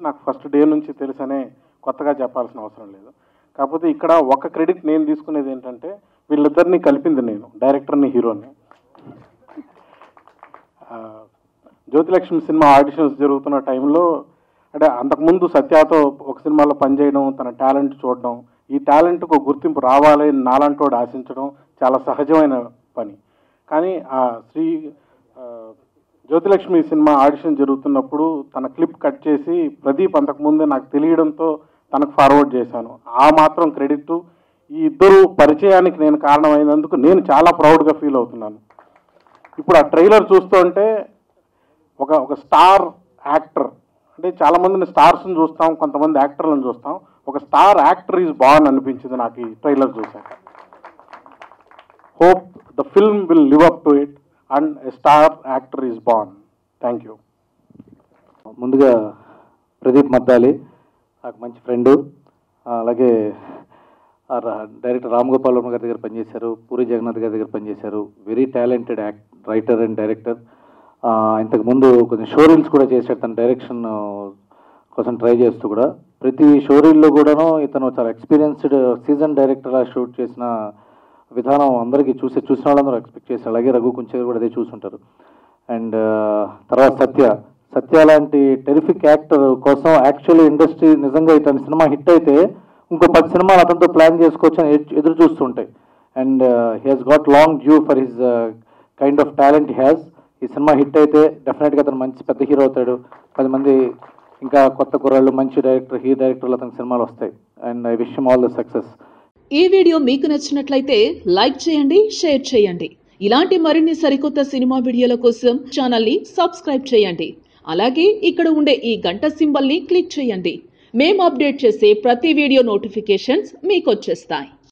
నాకు first day నుంచి తెలుసనే కొత్తగా చెప్పాల్సిన అవసరం లేదు కాకపోతే ఇక్కడ ఒక క్రెడిట్ నేను తీసుకునేది ఏంటంటే వీళ్ళిద్దరిని కలిపింది నేను డైరెక్టర్ని హీరోని ఆ, జ్యోతిలక్ష్మి సినిమా ఆడిషన్స్ జరుగుతున్న టైంలో అంటే అంతకుముందు సత్యాతో ఒక సినిమాలో పనిచేయడం తన టాలెంట్ చూడడం ఈ టాలెంట్కు ఒక గుర్తింపు రావాలి అని నాలంటోడు ఆశించడం చాలా సహజమైన పని కానీ ఆ శ్రీ ఆ, జ్యోతిలక్ష్మి సినిమా ఆడిషన్ జరుగుతున్నప్పుడు తన క్లిప్ కట్ చేసి ప్రదీప్ అంతకుముందే నాకు తెలియడంతో తనకు ఫార్వర్డ్ చేశాను ఆ మాత్రం క్రెడిట్ ఈ ఇద్దరు పరిచయానికి నేను కారణమైనందుకు నేను చాలా ప్రౌడ్గా ఫీల్ అవుతున్నాను ఇప్పుడు ఆ ట్రైలర్ చూస్తుంటే ఒక ఒక స్టార్ యాక్టర్ అంటే చాలా మందిని స్టార్స్ని చూస్తాం కొంతమంది యాక్టర్లను చూస్తాం ఒక స్టార్ యాక్టర్ ఈజ్ బాన్ అనిపించింది నాకు ఈ ట్రైలర్ చూశాక hope the film will live up to it and a star actor is born thank you ముందుగా ప్రదీప్ మద్దాలి నాకు మంచి ఫ్రెండు అలాగే ఆ రా- డైరెక్టర్ రామ్ గోపాల్ వర్మ గారి దగ్గర పనిచేశారు పూరి జగన్నాథ్ గారి దగ్గర పనిచేశారు very talented act writer and director ఇంతకు ముందు కొంచెం షోరీల్స్ కూడా చేశాడు తన డైరెక్షన్ కోసం ట్రై చేస్తూ కూడా ప్రతి షోరీల్లో కూడాను ఇతను చాలా ఎక్స్పీరియన్స్డ్ సీజన్ డైరెక్టర్లా షూట్ చేసిన విధానం అందరికీ చూసే చూసిన వాళ్ళందరూ ఎక్స్పెక్ట్ చేశారు అలాగే రఘు కుంచే కూడా అదే చూసుంటారు అండ్ తర్వాత సత్య సత్య లాంటి టెరిఫిక్ యాక్టర్ కోసం యాక్చువల్లీ ఇండస్ట్రీ నిజంగా ఇతని సినిమా హిట్ అయితే ఇంకో పది సినిమాలు అతనితో ప్లాన్ చేసుకోవచ్చు అని ఎదు- ఎదురు చూస్తుంటాయి and he has got long due for his kind of talent has ఈ సినిమా హిట్ అయితే డెఫినెట్గా అతను మంచి పెద్ద హీరో అవుతాడు పది మంది ఇంకా కొత్త కుర్రాళ్ళు మంచి డైరెక్టర్ హీ డైరెక్టర్లు అతని సినిమాలు వస్తాయి and I wish all the success ఈ వీడియో మీకు నచ్చినట్లయితే లైక్ చేయండి షేర్ చేయండి ఇలాంటి మరిన్ని సరికొత్త సినిమా వీడియోల కోసం ఛానల్ని సబ్స్క్రైబ్ చేయండి అలాగే ఇక్కడ ఉండే ఈ గంట సింబల్ని క్లిక్ చేయండి మేము అప్డేట్ చేసే ప్రతి వీడియో నోటిఫికేషన్స్ మీకు వచ్చేస్తాయి